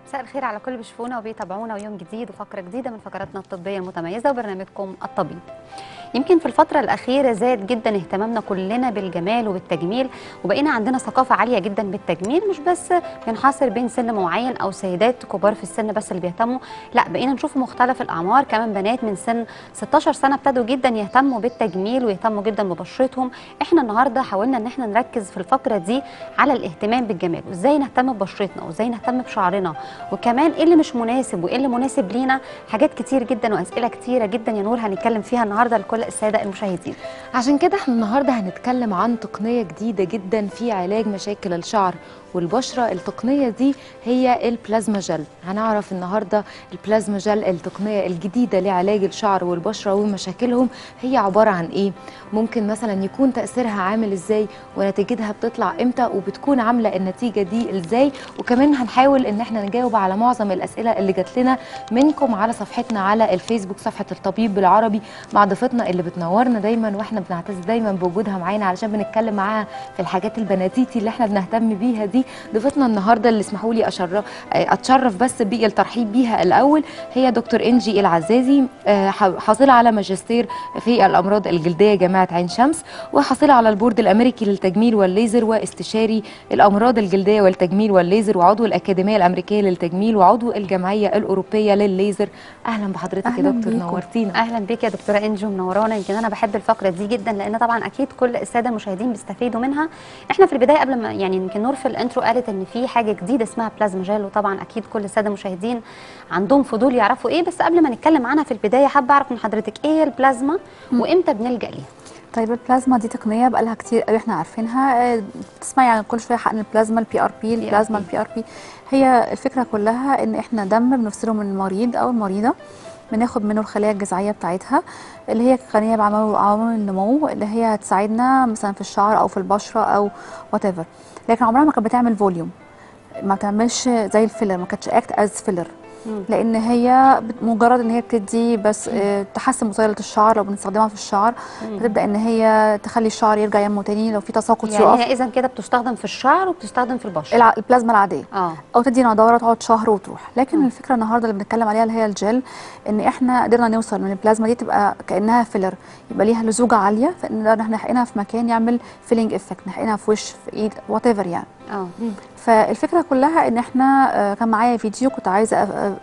مساء الخير على كل بيشوفونا وبيتابعونا ويوم جديد وفقره جديده من فقراتنا الطبيه المتميزه وبرنامجكم الطبيب. يمكن في الفترة الأخيرة زاد جدا اهتمامنا كلنا بالجمال وبالتجميل وبقينا عندنا ثقافة عالية جدا بالتجميل مش بس ينحصر بين سن معين أو سيدات كبار في السن بس اللي بيهتموا لا بقينا نشوف مختلف الأعمار كمان بنات من سن 16 سنة ابتدوا جدا يهتموا بالتجميل ويهتموا جدا ببشرتهم احنا النهاردة حاولنا ان احنا نركز في الفقرة دي على الاهتمام بالجمال وازاي نهتم ببشرتنا وازاي نهتم بشعرنا وكمان ايه اللي مش مناسب وايه اللي مناسب لينا حاجات كتير جدا واسئله كتيره جدا يا نور هنتكلم فيها النهارده لكل الساده المشاهدين عشان كده احنا النهارده هنتكلم عن تقنيه جديده جدا في علاج مشاكل الشعر والبشره التقنيه دي هي البلازما جل هنعرف النهارده البلازما جل التقنيه الجديده لعلاج الشعر والبشره ومشاكلهم هي عباره عن ايه ممكن مثلا يكون تاثيرها عامل ازاي ونتيجتها بتطلع امتى وبتكون عامله النتيجه دي ازاي وكمان هنحاول ان احنا نجاوب على معظم الاسئله اللي جات لنا منكم على صفحتنا على الفيسبوك صفحه الطبيب بالعربي مع ضيفتنا اللي بتنورنا دايما واحنا بنعتز دايما بوجودها معانا علشان بنتكلم معاها في الحاجات البناتيتي اللي احنا بنهتم بيها دي ضيفتنا النهارده اللي اسمحوا لي اشرف اتشرف بس بالترحيب بيها الاول هي دكتور انجي العزازي حاصله على ماجستير في الامراض الجلديه جامعه عين شمس وحاصله على البورد الامريكي للتجميل والليزر واستشاري الامراض الجلديه والتجميل والليزر وعضو الاكاديميه الامريكيه للتجميل وعضو الجمعيه الاوروبيه للليزر اهلا بحضرتك يا دكتور نورتينا اهلا بيك يا دكتوره انجي منورانا يمكن انا بحب الفقره دي جدا لان طبعا اكيد كل الساده المشاهدين بيستفيدوا منها احنا في البدايه قبل ما يعني يمكن نور في الانترو قالت ان في حاجه جديده اسمها بلازما جel وطبعا اكيد كل الساده المشاهدين عندهم فضول يعرفوا ايه بس قبل ما نتكلم عنها في البدايه حابه اعرف من حضرتك ايه هي البلازما وامتى بنلجا ليها طيب البلازما دي تقنيه بقى لها كتير قوي احنا عارفينها بتسمعي يعني كل شويه عن البلازما البي ار بي البلازما البي ار بي هي الفكره كلها ان احنا دم بنفصله من المريض او المريضه بناخد منه الخلايا الجذعيه بتاعتها اللي هي غنيه بعوامل النمو اللي هي هتساعدنا مثلا في الشعر او في البشره او وات لكن عمرها ما كانت بتعمل فوليوم ما بتعملش زي الفيلر ما كانتش اكت از فيلر لان هي مجرد ان هي بتدي بس اه تحسن بصيله الشعر لو بنستخدمها في الشعر بتبدا ان هي تخلي الشعر يرجع ينمو تاني لو في تساقط يعني هي اذا كده بتستخدم في الشعر وبتستخدم في البشره البلازما العاديه اه او تدي نضاره تقعد شهر وتروح لكن م. الفكره النهارده اللي بنتكلم عليها اللي هي الجل ان احنا قدرنا نوصل من البلازما دي تبقى كانها فيلر يبقى ليها لزوجه عاليه فنقدر احنا نحقنها في مكان يعمل فيلينج افكت نحقنها في وش في ايد وات ايفر يعني اه فالفكره كلها ان احنا آه كان معايا فيديو كنت عايزه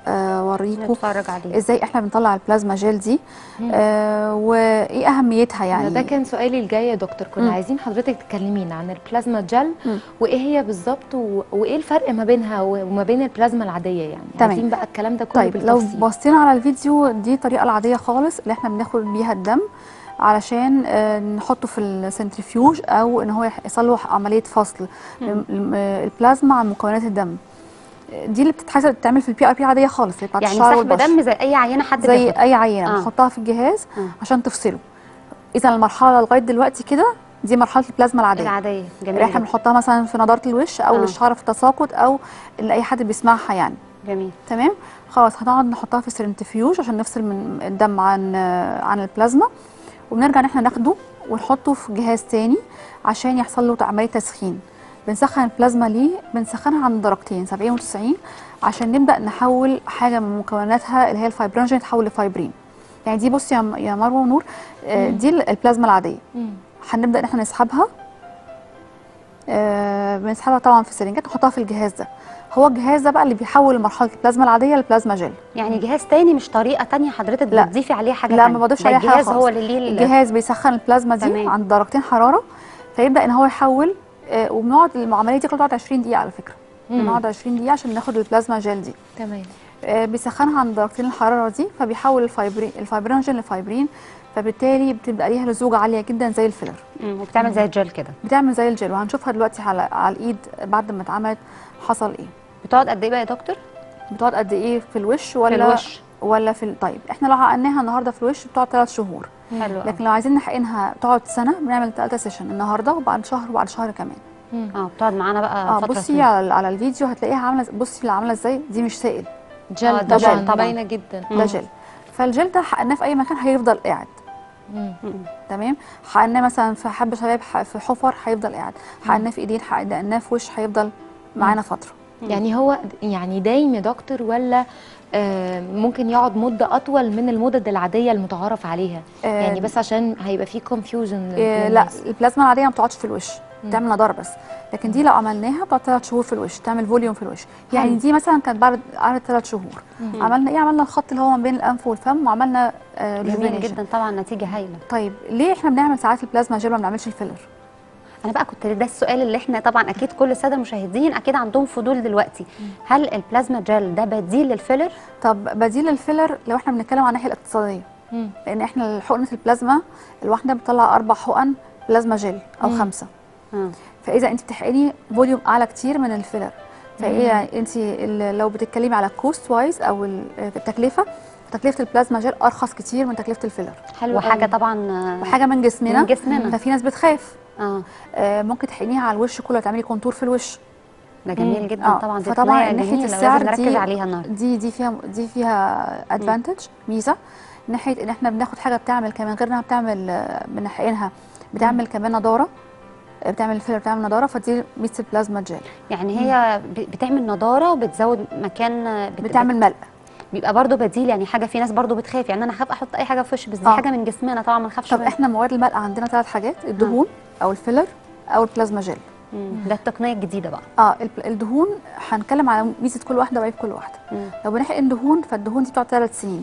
اوريكم نتفرج عليه ازاي احنا بنطلع البلازما جيل دي آه وايه اهميتها يعني ده كان سؤالي الجاي يا دكتور كنا عايزين حضرتك تكلمينا عن البلازما جل وايه هي بالظبط وايه الفرق ما بينها وما بين البلازما العاديه يعني تمام. عايزين بقى الكلام ده كله طيب بالتفصيل. لو بصينا على الفيديو دي الطريقه العاديه خالص اللي احنا بناخد بيها الدم علشان نحطه في السنتريفيوج او ان هو يحصل له عمليه فصل البلازما عن مكونات الدم دي اللي بتتحسب بتتعمل في البي ار بي عاديه خالص بتاعت يعني الشعر سحب دم زي اي عينه حد زي بياخد. اي عينه آه. بنحطها في الجهاز آه. عشان تفصله اذا المرحله لغايه دلوقتي كده دي مرحله البلازما العاديه العاديه جميل احنا بنحطها مثلا في نضاره الوش او آه. للشعر في تساقط او اللي اي حد بيسمعها يعني جميل تمام خلاص هنقعد نحطها في السنتريفيوج عشان نفصل من الدم عن عن البلازما وبنرجع ان احنا ناخده ونحطه في جهاز تاني عشان يحصل له عمليه تسخين بنسخن البلازما ليه بنسخنها عند درجتين 70 و90 عشان نبدا نحول حاجه من مكوناتها اللي هي الفايبرينوجين تحول لفايبرين يعني دي بصي يا مروه ونور آه دي البلازما العاديه هنبدا ان احنا نسحبها آه بنسحبها طبعا في السرنجات نحطها في الجهاز ده هو الجهاز ده بقى اللي بيحول مرحله البلازما العاديه للبلازما جل يعني جهاز تاني مش طريقه تانية حضرتك بتضيفي عليه حاجه لا ما بضيفش عليه حاجه الجهاز هو اللي ليه الجهاز بيسخن البلازما دي تمام. عند درجتين حراره فيبدا ان هو يحول آه وبنقعد العمليه دي بتقعد 20 دقيقه على فكره بنقعد 20 دقيقه عشان ناخد البلازما جل دي تمام آه بيسخنها عند درجتين الحراره دي فبيحول الفايبرين الفايبرينوجين لفايبرين فبالتالي بتبقى ليها لزوجه عاليه جدا زي الفيلر وبتعمل زي الجل كده بتعمل زي الجل وهنشوفها دلوقتي على على الايد بعد ما اتعملت حصل ايه بتقعد قد ايه بقى يا دكتور بتقعد قد ايه في الوش ولا في الوش ولا في طيب احنا لو حقناها النهارده في الوش بتقعد ثلاث شهور حلو لكن لو عايزين نحقنها تقعد سنه بنعمل ثلاثه سيشن النهارده وبعد شهر وبعد شهر كمان اه بتقعد معانا بقى اه فتره بصي على, على الفيديو هتلاقيها عامله بصي اللي عامله ازاي دي مش سائل جل آه، ده طبعا جل طبعاً. باينه جدا ده جل فالجل ده حقناه في اي مكان هيفضل قاعد مم. تمام حقناه مثلا في حب شباب ح- في حفر هيفضل قاعد حقناه في ايدين حقناه في وش هيفضل معانا فتره يعني هو يعني دايم يا دكتور ولا آه، ممكن يقعد مده اطول من المدد العاديه المتعارف عليها آه، يعني بس عشان هيبقى في كونفيوجن إيه لا البلازما العاديه ما بتقعدش في الوش بتعمل نضاره بس لكن دي لو عملناها بتقعد ثلاث شهور في الوش تعمل فوليوم في الوش يعني حلو. دي مثلا كانت بعد قعدت ثلاث شهور عملنا ايه عملنا الخط اللي هو ما بين الانف والفم وعملنا آه جميل rejuvenation. جدا طبعا نتيجه هايله طيب ليه احنا بنعمل ساعات البلازما جيل ما بنعملش الفيلر انا بقى كنت ده السؤال اللي احنا طبعا اكيد كل الساده المشاهدين اكيد عندهم فضول دلوقتي هل البلازما جel ده بديل للفيلر طب بديل الفيلر لو احنا بنتكلم عن الناحيه الاقتصاديه مم. لان احنا حقنه البلازما الواحده بتطلع اربع حقن بلازما جيل او مم. خمسه آه. فاذا انت بتحقني فوليوم اعلى كتير من الفيلر فايه انت ال- لو بتتكلمي على كوست وايز او ال- التكلفه تكلفه البلازما جيل ارخص كتير من تكلفه الفيلر حلو وحاجه قوي. طبعا آه، وحاجه من جسمنا من جسمنا. ففي ناس بتخاف اه آه، ممكن تحقنيها على الوش كله تعملي كونتور في الوش ده جميل جدا آه، طبعا دي فطبعا تقنية ناحيه جميلة السعر ولازم نركز دي عليها النهارده دي دي فيها دي فيها ادفانتج ميزه ناحيه ان احنا بناخد حاجه بتعمل كمان غير انها بتعمل آه، بنحقنها بتعمل كمان نضاره آه، بتعمل الفيلر بتعمل نضاره فدي ميزه البلازما جيل يعني هي ب- بتعمل نضاره وبتزود مكان آه، بت- بتعمل ملء بيبقى برضو بديل يعني حاجه في ناس برضو بتخاف يعني انا خاف احط اي حاجه في وشي بس دي آه. حاجه من جسمنا طبعا ما نخافش طب منها. احنا مواد الملء عندنا ثلاث حاجات الدهون او الفيلر او البلازما جيل مم. ده التقنيه الجديده بقى اه الب- الدهون هنتكلم على ميزه كل واحده وعيب كل واحده مم. لو بنحقن دهون فالدهون دي بتقعد ثلاث سنين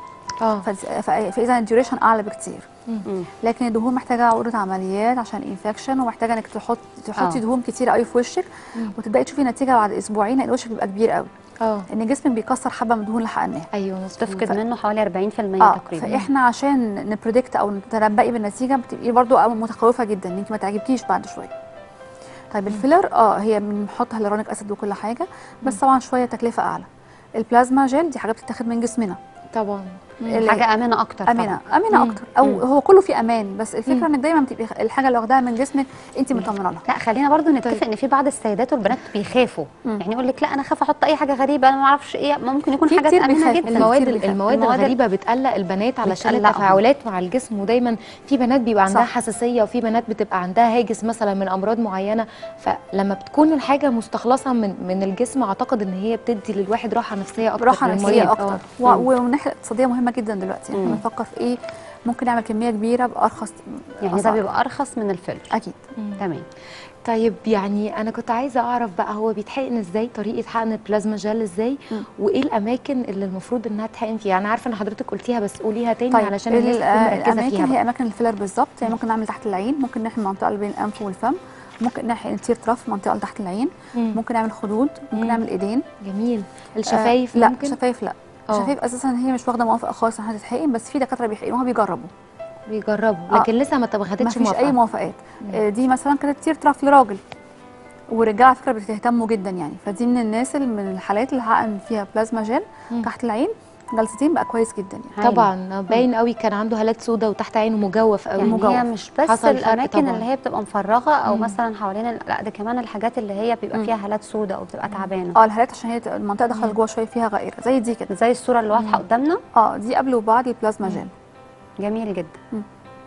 اه فز- ف- فاذا الديوريشن اعلى بكتير مم. لكن الدهون محتاجه عقده عمليات عشان انفكشن ومحتاجه انك تحط تحطي آه. دهون كتير قوي في وشك وتبداي تشوفي نتيجه بعد اسبوعين لان وشك بيبقى كبير قوي اه ان جسمك بيكسر حبه من الدهون اللي حقناها ايوه مظبوط تفقد منه حوالي 40% اه تقريبا فاحنا عشان نبريدكت او نتنبئي بالنتيجه بتبقي برضو متخوفه جدا ان انت ما تعجبكيش بعد شويه طيب الفيلر اه هي بنحط هيالورونيك اسيد وكل حاجه بس طبعا شويه تكلفه اعلى البلازما جel دي حاجه بتتاخد من جسمنا طبعا اللي- حاجه امنه اكتر امنه طبعا. امنه مم. اكتر او مم. هو كله فيه امان بس الفكره مم. انك دايما بتبقي الحاجه اللي واخداها من جسمك انت مطمنه لها لا خلينا برضو نتفق طيب. ان في بعض السيدات والبنات بيخافوا مم. يعني يقول لك لا انا خاف احط اي حاجه غريبه انا ما اعرفش ايه ممكن يكون في حاجات كتير امنه بيخافوا. جدا المواد كتير بيخاف. المواد المواد الغريبه بتقلق البنات علشان بتقلقهم. التفاعلات مع الجسم ودايما في بنات بيبقى عندها صح. حساسيه وفي بنات بتبقى عندها هاجس مثلا من امراض معينه فلما بتكون الحاجه مستخلصه من من الجسم اعتقد ان هي بتدي للواحد راحه نفسيه اكتر راحه للمريض. نفسيه آه. اكتر و- ومن الناحيه الاقتصاديه مهمه جدا دلوقتي احنا مم. بنفكر في ايه ممكن نعمل كميه كبيره بارخص يعني ده أسعار. بيبقى ارخص من الفيلر اكيد تمام طيب يعني انا كنت عايزه اعرف بقى هو بيتحقن ازاي طريقه حقن البلازما جل ازاي مم. وايه الاماكن اللي المفروض انها تحقن فيها انا عارفه ان حضرتك قلتيها بس قوليها تاني طيب علشان الناس ال- تكون مركزه الاماكن فيها هي بقى. اماكن الفيلر بالظبط يعني ممكن نعمل تحت العين ممكن نحمي المنطقه اللي بين الانف والفم ممكن نحقن تير طرف منطقه اللي تحت العين مم. ممكن نعمل خدود ممكن مم. نعمل ايدين جميل الشفايف آه لا ممكن شفايف لا آه. شفايف اساسا هي مش واخده موافقه خالص انها تتحقن بس في دكاتره بيحقنوها بيجربوا بيجربوا آه. لكن لسه ما ما خدتش فيش موافقه اي موافقات آه دي مثلا كانت تير طرف لراجل والرجاله على فكره بتهتموا جدا يعني فدي من الناس اللي من الحالات اللي حقن فيها بلازما جل مم. تحت العين جلستين بقى كويس جدا يعني هايل. طبعا باين قوي كان عنده هالات سودا وتحت عينه مجوف قوي يعني مجوف. هي مش بس حصل فرق الاماكن طبعاً. اللي هي بتبقى مفرغه او مم. مثلا حوالين ال- لا ده كمان الحاجات اللي هي بيبقى مم. فيها هالات سوداء او بتبقى تعبانه اه الهالات عشان هي المنطقه دخلت جوه شويه فيها غائره زي دي كده زي الصوره اللي واضحه قدامنا اه دي قبل وبعد البلازما جل جميل جدا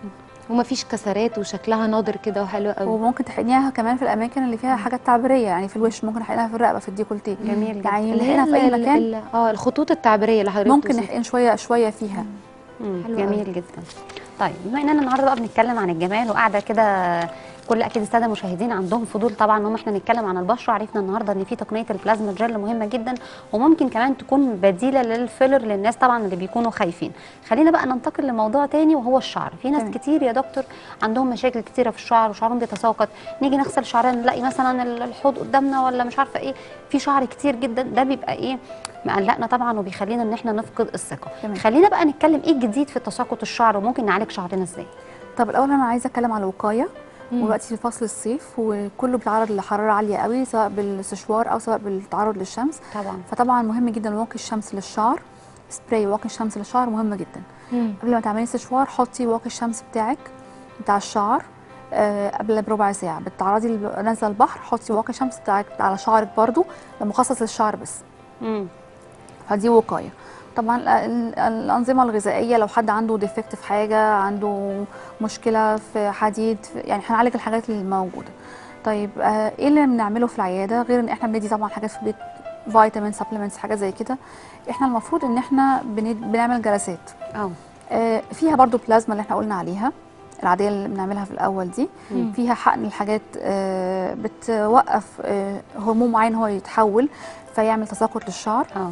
ومفيش كسرات وشكلها ناضر كده وحلو قوي وممكن تحقنيها كمان في الاماكن اللي فيها حاجات تعبيريه يعني في الوش ممكن نحقنها في الرقبه في الديكولتيه جميل جدا. يعني اللي هي نحقنها في اي ال- مكان ال- اه الخطوط التعبيريه اللي حضرتك ممكن توصفي. نحقن شويه شويه فيها مم. حلو جميل قوي. جدا طيب بما اننا النهارده بقى بنتكلم عن الجمال وقاعده كده كل اكيد الساده المشاهدين عندهم فضول طبعا ان هم احنا نتكلم عن البشره عرفنا النهارده ان في تقنيه البلازما جل مهمه جدا وممكن كمان تكون بديله للفيلر للناس طبعا اللي بيكونوا خايفين خلينا بقى ننتقل لموضوع تاني وهو الشعر في ناس تمام. كتير يا دكتور عندهم مشاكل كتيره في الشعر وشعرهم بيتساقط نيجي نغسل شعرنا نلاقي مثلا ال- الحوض قدامنا ولا مش عارفه ايه في شعر كتير جدا ده بيبقى ايه مقلقنا طبعا وبيخلينا ان احنا نفقد الثقه تمام. خلينا بقى نتكلم ايه الجديد في تساقط الشعر وممكن نعالج شعرنا ازاي طب الاول انا عايزه اتكلم على الوقايه مم. ودلوقتي في فصل الصيف وكله بيتعرض لحراره عاليه قوي سواء بالسشوار او سواء بالتعرض للشمس طبعا فطبعا مهم جدا واقي الشمس للشعر سبراي واقي الشمس للشعر مهمه جدا مم. قبل ما تعملي استشوار حطي واقي الشمس بتاعك بتاع الشعر آه، قبل بربع ساعه بتعرضي ال- نازله البحر حطي واقي الشمس بتاعك على شعرك برضو ده مخصص للشعر بس امم فدي وقايه طبعا ال- ال- الانظمه الغذائيه لو حد عنده ديفكت في حاجه عنده مشكله في حديد في يعني هنعالج الحاجات اللي موجوده طيب آه ايه اللي بنعمله في العياده غير ان احنا بندي طبعا حاجات في البيت فيتامين سبلمنتس حاجات زي كده احنا المفروض ان احنا بن- بنعمل جلسات اه آه، فيها برضو بلازما اللي احنا قلنا عليها العاديه اللي بنعملها في الاول دي مم. فيها حقن الحاجات آه، بتوقف آه، هرمون معين هو يتحول فيعمل تساقط للشعر اه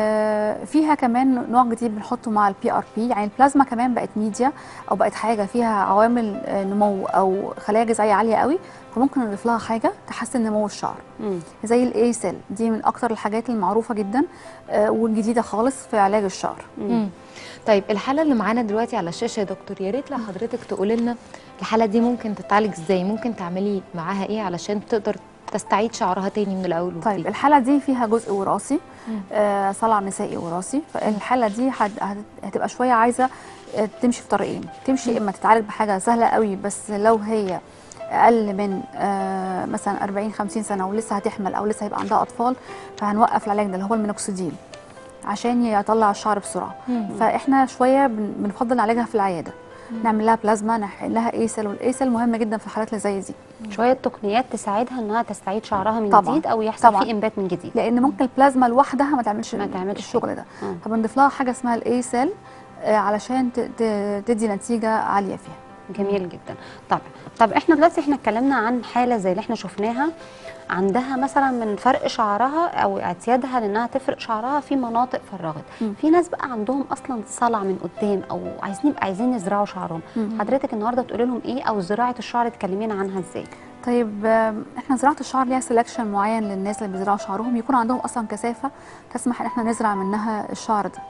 آه، فيها كمان نوع جديد بنحطه مع البي ار بي يعني البلازما كمان بقت ميديا او بقت حاجه فيها عوامل آه، نمو او خلايا جذعيه عاليه قوي فممكن نضيف لها حاجه تحسن نمو الشعر مم. زي الاي سيل دي من اكتر الحاجات المعروفه جدا آه، والجديده خالص في علاج الشعر مم. طيب الحاله اللي معانا دلوقتي على الشاشه يا دكتور يا ريت لو حضرتك تقولي لنا الحاله دي ممكن تتعالج ازاي ممكن تعملي معاها ايه علشان تقدر تستعيد شعرها تاني من الاول طيب وجديد الحاله دي فيها جزء وراثي مم. آه صلع نسائي وراثي فالحاله دي هت- هت- هتبقى شويه عايزه آه، تمشي في طريقين تمشي اما تتعالج بحاجه سهله قوي بس لو هي اقل من آه مثلا 40 50 سنه ولسه هتحمل او لسه هيبقى عندها اطفال فهنوقف العلاج ده اللي هو المينوكسيديل عشان يطلع الشعر بسرعه مم. فاحنا شويه بن- بنفضل نعالجها في العياده نعمل لها بلازما نحقن لها ايسل والايسل مهمه جدا في الحالات اللي زي دي شويه تقنيات تساعدها انها تستعيد شعرها من طبعاً. جديد او يحصل طبعاً. فيه انبات من جديد لان ممكن البلازما لوحدها ما تعملش ما تعملش الشغل ده آه. فبنضيف لها حاجه اسمها الاي سيل علشان ت- ت- تدي نتيجه عاليه فيها جميل جدا طب طب احنا دلوقتي احنا اتكلمنا عن حاله زي اللي احنا شفناها عندها مثلا من فرق شعرها او اعتيادها لانها تفرق شعرها في مناطق فرغت مم. في ناس بقى عندهم اصلا صلع من قدام او عايزين يبقى عايزين يزرعوا شعرهم مم. حضرتك النهارده تقولي لهم ايه او زراعه الشعر تكلمينا عنها ازاي طيب آم، احنا زراعه الشعر ليها سelection معين للناس اللي بيزرعوا شعرهم يكون عندهم اصلا كثافه تسمح ان احنا نزرع منها الشعر ده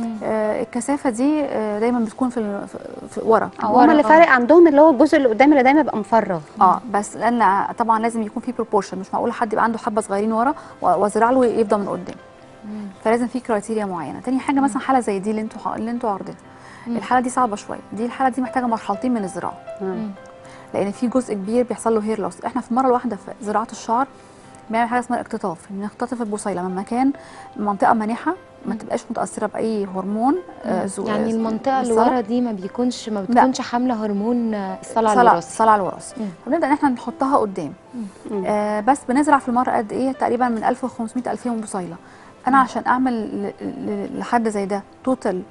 آه الكثافه دي آه دايما بتكون في, ال- في, في ورا او هم اللي آه. فارق عندهم اللي هو الجزء اللي قدام اللي دايما بيبقى مفرغ اه بس لان طبعا لازم يكون في بروبورشن مش معقول حد يبقى عنده حبه صغيرين ورا و- وازرع له يفضل من قدام فلازم في كرايتيريا معينه تاني حاجه مثلا حاله زي دي اللي انتوا اللي انتوا عارضينها الحاله دي صعبه شويه دي الحاله دي محتاجه مرحلتين من الزراعه مم. لان في جزء كبير بيحصل له هير لوس احنا في المره الواحده في زراعه الشعر بنعمل حاجه اسمها الاقتطاف بنختطف البصيله من مكان منطقه مانحه ما تبقاش متاثره باي هرمون آه، زو- يعني آه، المنطقه اللي الصلع. ورا دي ما بيكونش ما بتكونش حامله هرمون آه، الصلع صلع الوراثي صلع الوراثي مم. فبنبدا ان احنا نحطها قدام مم. آه بس بنزرع في المره قد ايه تقريبا من 1500 2000 بصيله انا عشان اعمل ل- ل- لحد زي ده توتال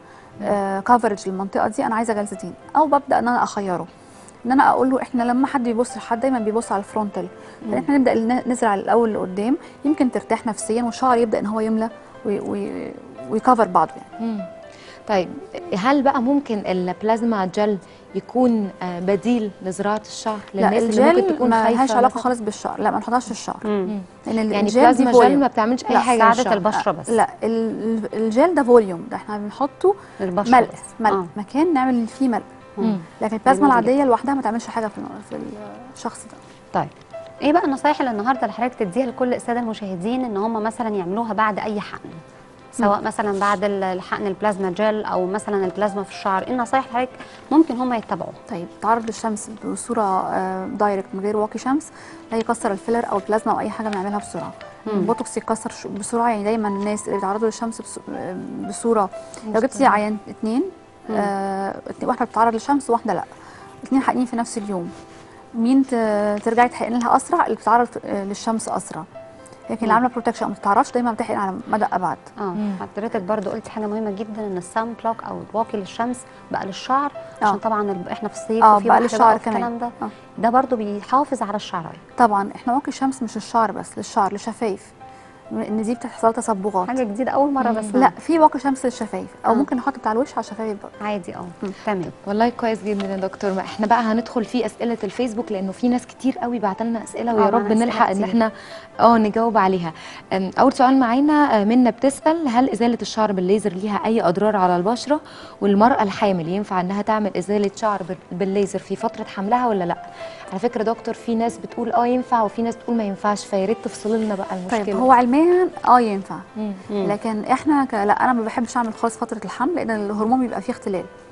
كفرج للمنطقه دي انا عايزه جلستين او ببدا ان انا اخيره ان انا اقول له احنا لما حد بيبص لحد دايما بيبص على الفرونتال فاحنا نبدا ن- نزرع الاول لقدام يمكن ترتاح نفسيا والشعر يبدا ان هو يملى وي- وي- ويكفر بعضه يعني مم. طيب هل بقى ممكن البلازما جل يكون آه، بديل لزراعه الشعر لا للناس اللي ممكن الجل تكون ما خايفه لهاش علاقه مثلاً؟ خالص بالشعر لا ما نحطهاش في الشعر مم. لان ال- يعني الجل دي بلازما جل فوليوم. ما بتعملش اي لا، حاجه ساعدت للشعر. البشره بس لا ال- ال- الجل ده فوليوم ده احنا بنحطه البشره ملء بس ملء آه. مكان نعمل فيه ملء مم. لكن البلازما جميل العاديه لوحدها ما تعملش حاجه في في الشخص ده طيب ايه بقى النصايح اللي النهارده اللي حضرتك تديها لكل الساده المشاهدين ان هم مثلا يعملوها بعد اي حقن سواء مثلا بعد ال- الحقن البلازما جل او مثلا البلازما في الشعر ايه النصايح اللي حضرتك ممكن هم يتبعوها طيب تعرض للشمس بصوره آه، دايركت من غير واقي شمس لا يكسر الفيلر او البلازما او اي حاجه بنعملها بسرعه البوتوكس يكسر ش- بسرعه يعني دايما الناس اللي بيتعرضوا للشمس بس- آه، بصوره لو جبتي عيان اتنين آه اتنين- واحده بتتعرض للشمس وواحده لا اتنين حقنين في نفس اليوم مين ت- ترجعي تحقن لها اسرع اللي بتتعرض آه، للشمس اسرع لكن اللي عامله بروتكشن ما بتتعرضش دايما بتحقن على مدى ابعد اه حضرتك برضو قلتي حاجه مهمه جدا ان السان بلوك او الواقي للشمس بقى للشعر آه. عشان طبعا ال- احنا في الصيف اه وفي بقى بحر للشعر والكلام كمان ده آه. ده برضو بيحافظ على الشعر طبعا احنا واقي الشمس مش الشعر بس للشعر للشفايف ان دي بتحصل تصبغات حاجه جديده اول مره بس لا في واقي شمس للشفايف او آه. ممكن نحط بتاع الوش على الشفايف برضه عادي اه تمام والله كويس جدا يا دكتور ما احنا بقى هندخل في اسئله الفيسبوك لانه في ناس كتير قوي بعت لنا اسئله آه، ويا رب معانا أسئلة نلحق ان كتير. احنا اه نجاوب عليها أم، اول سؤال معانا آه، منى بتسال هل ازاله الشعر بالليزر ليها اي اضرار على البشره والمراه الحامل ينفع انها تعمل ازاله شعر بال- بالليزر في فتره حملها ولا لا على فكره دكتور في ناس بتقول اه ينفع وفي ناس بتقول ما ينفعش فيا ريت تفصلي لنا بقى المشكله طيب هو علميا اه ينفع مم. مم. لكن احنا ك... لا انا ما بحبش اعمل خالص فتره الحمل لان الهرمون بيبقى فيه اختلال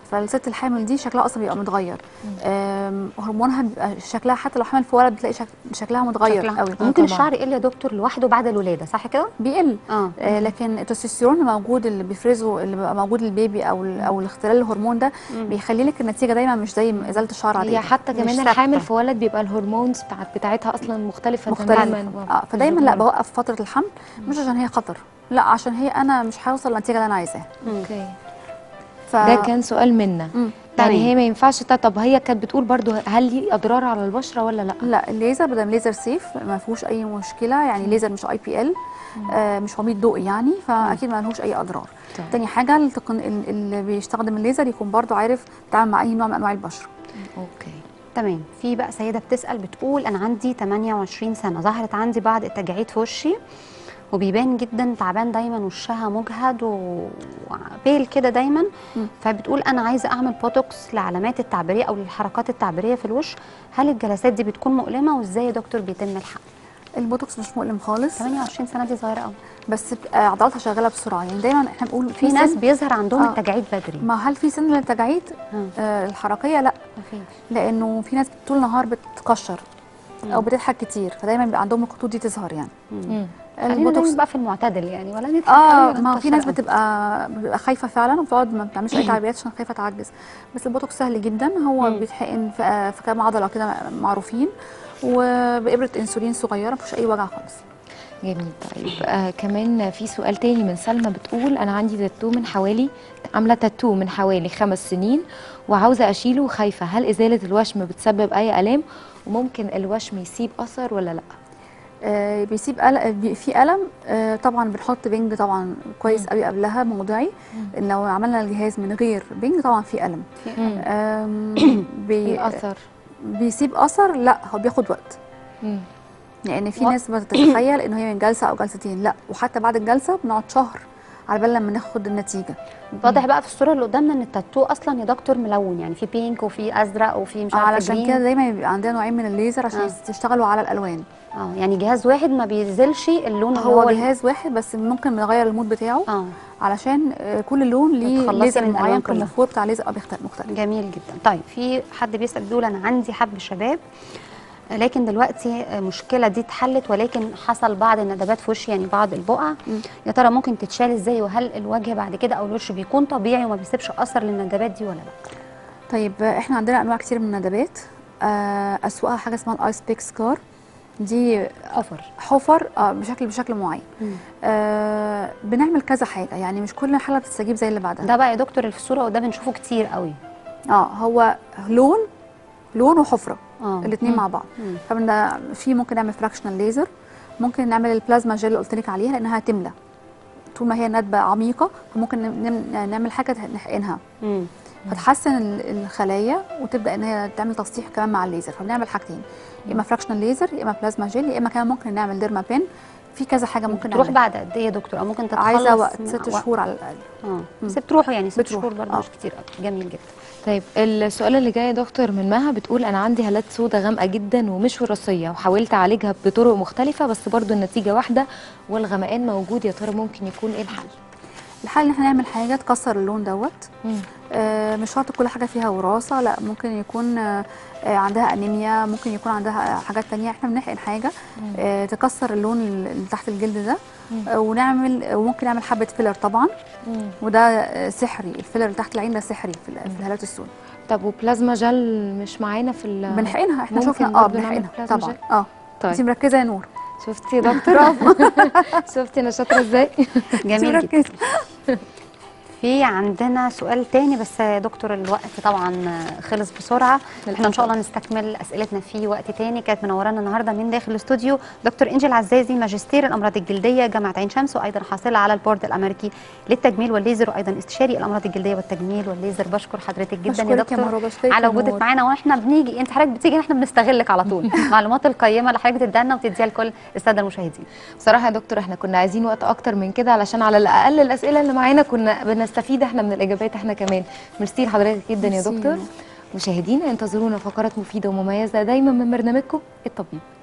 فالست الحامل دي شكلها اصلا بيبقى متغير آم، هرمونها بيبقى شكلها حتى لو حامل في ولد بتلاقي شك... شكلها متغير شكلها- قوي ممكن طبعاً. الشعر يقل يا دكتور لوحده بعد الولاده صح كده؟ بيقل اه آه لكن التستوستيرون الموجود اللي بيفرزه اللي بيبقى موجود للبيبي او ال- او الاختلال الهرمون ده بيخلي لك النتيجه دايما مش زي ازاله الشعر هي عاديه حتى مش كمان ثابتة. الحامل في ولد بيبقى الهرمونز بتاعت بتاعتها اصلا مختلفه مختلفه تماما اه فدايما لا بوقف فتره الحمل مش عشان هي خطر لا عشان هي انا مش هوصل للنتيجه اللي انا عايزاها اوكي ف... ده كان سؤال منا مم. تمام. يعني هي ما ينفعش ت- طب هي كانت بتقول برضو هل ليه اضرار على البشره ولا لا لا الليزر بدل ليزر سيف ما فيهوش اي مشكله يعني ليزر مش اي بي ال آه مش عميد ضوئي يعني فاكيد ما لهوش اي اضرار طيب. تاني حاجه التقن... ال- اللي بيستخدم الليزر يكون برضو عارف يتعامل مع اي نوع من انواع البشره اوكي تمام في بقى سيده بتسال بتقول انا عندي 28 سنه ظهرت عندي بعض التجاعيد في وشي وبيبان جدا تعبان دايما وشها مجهد و- وبيل كده دايما مم. فبتقول انا عايزه اعمل بوتوكس لعلامات التعبيريه او للحركات التعبيريه في الوش هل الجلسات دي بتكون مؤلمه وازاي يا دكتور بيتم الحقن البوتوكس مش مؤلم خالص 28 سنه دي صغيره قوي بس بتبقى عضلاتها شغاله بسرعه يعني دايما احنا بنقول في ناس سن- بيظهر عندهم آه. التجاعيد بدري ما هل في سن للتجاعيد آه. آه الحركيه لا مفيش لانه في ناس طول النهار بتكشر او بتضحك كتير فدايما بيبقى عندهم الخطوط دي تظهر يعني مم. خلينا البوتوكس دايما بقى في المعتدل يعني ولا نضحك اه قوي ولا ما هو في نكشر ناس قوي. بتبقى بتبقى خايفه فعلا وبتقعد ما بتعملش اي تعبيرات عشان خايفه تعجز بس البوتوكس سهل جدا هو مم. بيتحقن في, في كام عضله كده معروفين وبابره انسولين صغيره مفيش اي وجع خالص جميل طيب آه كمان في سؤال تاني من سلمى بتقول انا عندي تاتو من حوالي عامله تاتو من حوالي خمس سنين وعاوزه اشيله وخايفه هل ازاله الوشم بتسبب اي الام وممكن الوشم يسيب اثر ولا لا آه بيسيب قلق بي- في الم آه طبعا بنحط بنج طبعا كويس قوي قبلها موضعي إن لو عملنا الجهاز من غير بنج طبعا في الم مم. آم، بي الاثر بيسيب اثر لا هو بياخد وقت مم. لان في و- ناس بتتخيل ان هي من جلسه او جلستين لا وحتى بعد الجلسه بنقعد شهر على بال لما ناخد النتيجه واضح بقى في الصوره اللي قدامنا ان التاتو اصلا يا دكتور ملون يعني في بينك وفي ازرق وفي مش عارفه علشان جرين. كده دايما بيبقى عندنا نوعين من الليزر عشان آه. يشتغلوا على الالوان اه يعني جهاز واحد ما بينزلش اللون اللي هو ال- جهاز واحد بس ممكن نغير المود بتاعه اه علشان آه، كل لون ليه بتخلصي ليزر من معين الألوان كلها. كمفور بتاع ليزر اه بيختلف مختلف جميل جدا طيب في حد بيسال بيقول انا عندي حب شباب لكن دلوقتي المشكله دي اتحلت ولكن حصل بعض الندبات في وشي يعني بعض البقع مم. يا ترى ممكن تتشال ازاي وهل الوجه بعد كده او الوش بيكون طبيعي وما بيسيبش اثر للندبات دي ولا لا طيب آه، احنا عندنا انواع كتير من الندبات آه، اسوأها حاجه اسمها الايس بيك سكار دي حفر حفر اه بشكل بشكل معين آه بنعمل كذا حاجه يعني مش كل حاله بتستجيب زي اللي بعدها ده بقى يا دكتور اللي في الصوره وده بنشوفه كتير قوي اه هو لون لون وحفره اه الاثنين مع بعض مم. فمن في ممكن نعمل فراكشنال ليزر ممكن نعمل البلازما جيل اللي قلت لك عليها لانها هتملى طول ما هي ندبه عميقه فممكن نم- نعمل حاجه نحقنها مم. فتحسن ال- الخلايا وتبدا ان هي تعمل تصحيح كمان مع الليزر فبنعمل حاجتين يا اما فراكشنال ليزر يا اما بلازما جيل يا اما كمان ممكن نعمل ديرما بين في كذا حاجه ممكن تروح نعملها بعد قد ايه يا دكتور او ممكن تتخلص عايزه وقت من- ست وقت. شهور على الاقل اه مم. ست بتروحوا يعني ست بتروح. شهور برضه آه. مش كتير قوي جميل جدا طيب السؤال اللي جاي يا دكتور من مها بتقول انا عندي هالات سودة غامقه جدا ومش وراثيه وحاولت اعالجها بطرق مختلفه بس برضو النتيجه واحده والغمقان موجود يا ترى ممكن يكون ايه الحل الحل ان احنا نعمل حاجه تكسر اللون دوت مم. آه، مش شرط كل حاجه فيها وراثه لا ممكن يكون آه، آه، عندها انيميا ممكن يكون عندها حاجات تانية احنا بنحقن حاجه آه، تكسر اللون اللي تحت الجلد ده آه، ونعمل وممكن نعمل حبه فيلر طبعا مم. وده آه، سحري الفيلر اللي تحت العين ده سحري في ال- في الهالات السوداء طب وبلازما جل مش معانا في ال بنحقنها احنا ممكن شفنا اه برضو نعمل بنحقنها بلازما طبعا جل؟ اه طيب انت مركزه يا نور شفتي يا دكتور شفتي انا شاطره ازاي جميل جدا مركزة. في عندنا سؤال تاني بس يا دكتور الوقت طبعا خلص بسرعه احنا ان شاء الله نستكمل اسئلتنا في وقت تاني كانت منورانا النهارده من داخل الاستوديو دكتور انجل عزازي ماجستير الامراض الجلديه جامعه عين شمس وايضا حاصله على البورد الامريكي للتجميل والليزر وايضا استشاري الامراض الجلديه والتجميل والليزر بشكر حضرتك جدا يا بشكرك يا دكتور مروه بشكرك على يا وجودك نور. معانا واحنا بنيجي انت حضرتك بتيجي احنا بنستغلك على طول المعلومات القيمه اللي حضرتك بتديها لنا وبتديها لكل الساده المشاهدين بصراحه يا دكتور احنا كنا عايزين وقت اكتر من كده علشان على الاقل الاسئله اللي معانا كنا بنستفيد احنا من الاجابات احنا كمان ميرسي لحضرتك جدا يا ميرسي. دكتور مشاهدينا انتظرونا فقرات مفيده ومميزه دايما من برنامجكم الطبيب